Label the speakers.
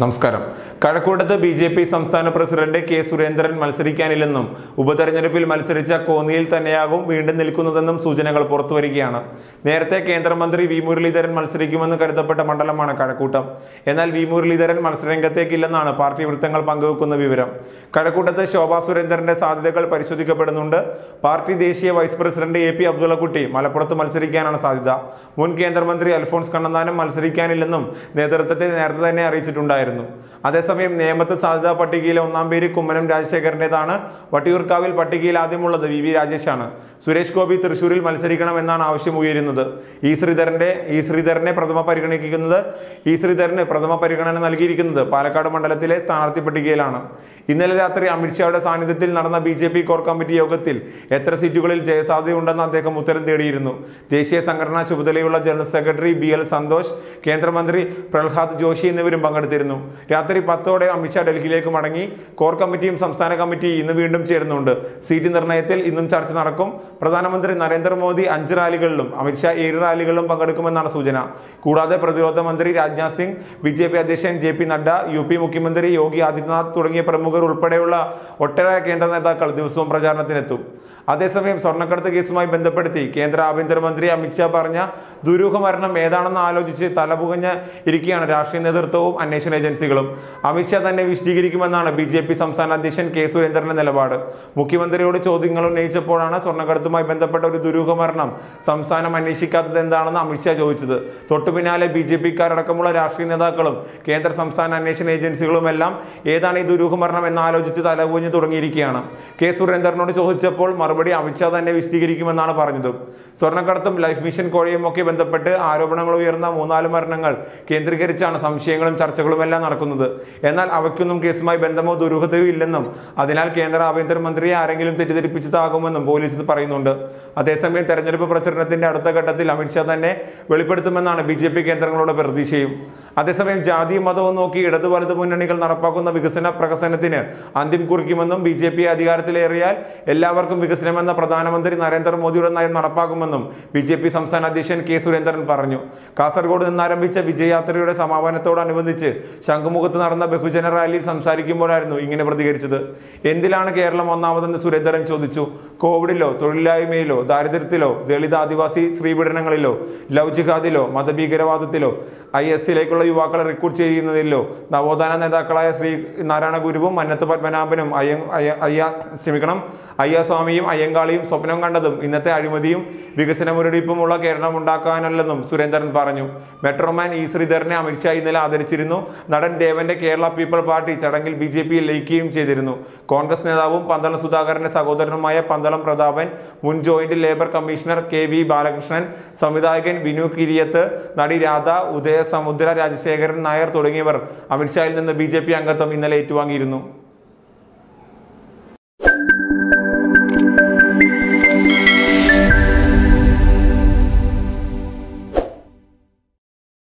Speaker 1: നമസ്കാരം കഴക്കൂട്ടത്ത് B J P സംസ്ഥാന പ്രസിഡന്റ് കെ സുരേന്ദ്രൻ മത്സരിക്കാനില്ലെന്നും ഉപതെരഞ്ഞെടുപ്പിൽ മത്സരിച്ച കോന്നിയിൽ തന്നെയാകും വീണ്ടും നിൽക്കുന്നതെന്നും സൂചനകൾ പുറത്തുവരികയാണ് നേരത്തെ കേന്ദ്രമന്ത്രി വി മുരളീധരൻ മത്സരിക്കുമെന്ന് കരുതപ്പെട്ട മണ്ഡലമാണ് കഴക്കൂട്ടം എന്നാൽ വി മുരളീധരൻ മത്സരരംഗത്തേക്കില്ലെന്നാണ് പാർട്ടി വൃത്തങ്ങൾ പങ്കുവെക്കുന്ന വിവരം കഴക്കൂട്ടത്ത് ശോഭാ സുരേന്ദ്രന്റെ സാധ്യതകൾ പരിശോധിക്കപ്പെടുന്നുണ്ട് പാർട്ടി ദേശീയ vice president A P Abdullakutty മലപ്പുറത്ത് മത്സരിക്കാനാണ് സാധ്യത മുൻ കേന്ദ്രമന്ത്രി അൽഫോൺസ് കണ്ണന്താനം മത്സരിക്കാനില്ലെന്നും നേതൃത്വത്തെ നേരത്തെ തന്നെ അറിയിച്ചിട്ടുണ്ടായിരുന്നു അതേസമയം നേമത്ത് സാധ്യതാ പട്ടികയിലെ ഒന്നാം പേര് കുമ്മനം രാജശേഖരൻ്റെതാണ് വട്ടിയൂർക്കാവിൽ പട്ടികയിൽ ആദ്യമുള്ളത് വി വി രാജേഷാണ് സുരേഷ് ഗോപി തൃശൂരിൽ മത്സരിക്കണമെന്നാണ് ആവശ്യം ഉയരുന്നത് ഈ ശ്രീധരന്റെ ഈ ശ്രീധരനെ പ്രഥമ പരിഗണിക്കുന്നത് ഈ ശ്രീധരന് പ്രഥമ പരിഗണന നൽകിയിരിക്കുന്നത് പാലക്കാട് മണ്ഡലത്തിലെ സ്ഥാനാർത്ഥി പട്ടികയിലാണ് ഇന്നലെ രാത്രി അമിത്ഷായുടെ സാന്നിധ്യത്തിൽ നടന്ന B J P core committee യോഗത്തിൽ എത്ര സീറ്റുകളിൽ ജയസാധ്യതയുണ്ടെന്ന് അദ്ദേഹം ഉത്തരം തേടിയിരുന്നു ദേശീയ സംഘടനാ ചുമതലയുള്ള general secretary B L Santhosh കേന്ദ്രമന്ത്രി പ്രഹ്ലാദ് ജോഷി എന്നിവരും പങ്കെടുത്തിരുന്നു രാത്രി പത്തോടെ അമിത്ഷാ ഡൽഹിയിലേക്ക് മടങ്ങി കോർ കമ്മിറ്റിയും സംസ്ഥാന കമ്മിറ്റി ഇന്ന് വീണ്ടും ചേരുന്നുണ്ട് സീറ്റ് നിർണയത്തിൽ ഇന്നും ചർച്ച നടക്കും പ്രധാനമന്ത്രി നരേന്ദ്രമോദി അഞ്ച് റാലികളിലും അമിത്ഷാ ഏഴ് റാലികളിലും പങ്കെടുക്കുമെന്നാണ് സൂചന കൂടാതെ പ്രതിരോധ മന്ത്രി Rajnath Singh B J P അധ്യക്ഷൻ J P Nadda U P മുഖ്യമന്ത്രി യോഗി ആദിത്യനാഥ് തുടങ്ങിയ പ്രമുഖർ ഉൾപ്പെടെയുള്ള ഒട്ടേറെ കേന്ദ്ര നേതാക്കൾ ദിവസവും പ്രചാരണത്തിനെത്തും അതേസമയം സ്വർണ്ണക്കടത്ത് കേസുമായി ബന്ധപ്പെടുത്തി കേന്ദ്ര ആഭ്യന്തരമന്ത്രി അമിത്ഷാ പറഞ്ഞ ദുരൂഹ മരണം ഏതാണെന്ന് ആലോചിച്ച് തലപുകഞ്ഞ് ഇരിക്കുകയാണ് രാഷ്ട്രീയ നേതൃത്വവും അന്വേഷണ ഏജൻസികളും അമിത്ഷാ തന്നെ വിശദീകരിക്കുമെന്നാണ് ബി ജെ പി സംസ്ഥാന അധ്യക്ഷൻ കെ സുരേന്ദ്രന്റെ നിലപാട് മുഖ്യമന്ത്രിയോട് ചോദ്യങ്ങൾ ഉന്നയിച്ചപ്പോഴാണ് സ്വർണ്ണക്കടത്തുമായി ബന്ധപ്പെട്ട ഒരു ദുരൂഹ മരണം സംസ്ഥാനം അന്വേഷിക്കാത്തത് എന്താണെന്ന് അമിത്ഷാ ചോദിച്ചത് തൊട്ടു പിന്നാലെ ബി ജെ പിക്കാരടക്കമുള്ള രാഷ്ട്രീയ നേതാക്കളും കേന്ദ്ര സംസ്ഥാന അന്വേഷണ ഏജൻസികളുമെല്ലാം ഏതാണ് ഈ ദുരൂഹ മരണം എന്ന് ആലോചിച്ച് തലകുഞ്ഞ് തുടങ്ങിയിരിക്കുകയാണ് കെ സുരേന്ദ്രനോട് ചോദിച്ചപ്പോൾ മറുപടി അമിത്ഷാ തന്നെ വിശദീകരിക്കുമെന്നാണ് പറഞ്ഞത് സ്വർണ്ണക്കടത്തും ലൈഫ് മിഷൻ കോഴയും ഒക്കെ ബന്ധപ്പെട്ട് ആരോപണങ്ങൾ ഉയർന്ന മൂന്നാല് മരണങ്ങൾ കേന്ദ്രീകരിച്ചാണ് സംശയങ്ങളും ചർച്ചകളും എല്ലാം നടക്കുന്നത് എന്നാൽ അവയ്ക്കൊന്നും കേസുമായി ബന്ധമോ ദുരൂഹതയോ ഇല്ലെന്നും അതിനാൽ കേന്ദ്ര ആഭ്യന്തരമന്ത്രിയെ ആരെങ്കിലും തെറ്റിദ്ധരിപ്പിച്ചതാകുമെന്നും പോലീസ് പറയുന്നുണ്ട് അതേസമയം തെരഞ്ഞെടുപ്പ് പ്രചരണത്തിന്റെ അടുത്ത ഘട്ടത്തിൽ അമിത്ഷാ തന്നെ വെളിപ്പെടുത്തുമെന്നാണ് ബി ജെ പി കേന്ദ്രങ്ങളുടെ പ്രതീക്ഷയും അതേസമയം ജാതിയും മതവും നോക്കി ഇടതു വലതു മുന്നണികൾ നടപ്പാക്കുന്ന വികസന പ്രകസനത്തിന് അന്ത്യം കുറിക്കുമെന്നും ബി ജെ പി അധികാരത്തിലേറിയാൽ എല്ലാവർക്കും വികസനമെന്ന പ്രധാനമന്ത്രി നരേന്ദ്രമോദിയുടെ നയം നടപ്പാക്കുമെന്നും ബി ജെ പി സംസ്ഥാന അധ്യക്ഷൻ കെ സുരേന്ദ്രൻ പറഞ്ഞു കാസർഗോഡ് നിന്നാരംഭിച്ച വിജയയാത്രയുടെ സമാപനത്തോടനുബന്ധിച്ച് ശംഖുമുഖത്ത് നടന്ന ബഹുജന റാലിയിൽ സംസാരിക്കുമ്പോഴായിരുന്നു ഇങ്ങനെ പ്രതികരിച്ചത് എന്തിലാണ് കേരളം ഒന്നാമതെന്ന് സുരേന്ദ്രൻ ചോദിച്ചു കോവിഡിലോ തൊഴിലില്ലായ്മയിലോ ദാരിദ്ര്യത്തിലോ ദളിത് ആദിവാസി സ്ത്രീപീഡനങ്ങളിലോ ലവ് ജിഹാദിലോ മതഭീകരവാദത്തിലോ ഐ എസിലേക്കുള്ള യുവാക്കളെ റിക്രൂട്ട് ചെയ്യുന്നതിലോ നവോത്ഥാന നേതാക്കളായ ശ്രീ നാരായണ ഗുരുവും മന്നത്ത് പത്മനാഭനും അയ്യ അയ്യ അയ്യ ക്ഷമിക്കണം അയ്യസ്വാമിയും അയ്യങ്കാളിയും സ്വപ്നം കണ്ടതും ഇന്നത്തെ അഴിമതിയും വികസന മുരടിപ്പുമുള്ള കേരളം ഉണ്ടാക്കാനല്ലെന്നും സുരേന്ദ്രൻ പറഞ്ഞു മെട്രോമാൻ ഇ ശ്രീധരനെ അമിത്ഷാ ഇന്നലെ ആദരിച്ചിരുന്നു നടൻ ദേവന്റെ കേരള പീപ്പിൾ പാർട്ടി ചടങ്ങിൽ ബി ജെ പിയിൽ ലയിക്കുകയും ചെയ്തിരുന്നു കോൺഗ്രസ് നേതാവും പന്തളം സുധാകരന്റെ സഹോദരനുമായ പന്തളം പ്രതാപൻ മുൻ joint labour commissioner K V Balakrishnan സംവിധായകൻ വിനു കിരിയത്ത് നടി രാധ ഉദയ സമുദ്ര രാജശേഖരൻ നായർ തുടങ്ങിയവർ അമിത്ഷായിൽ നിന്ന് ബി അംഗത്വം ഇന്നലെ ഏറ്റുവാങ്ങിയിരുന്നു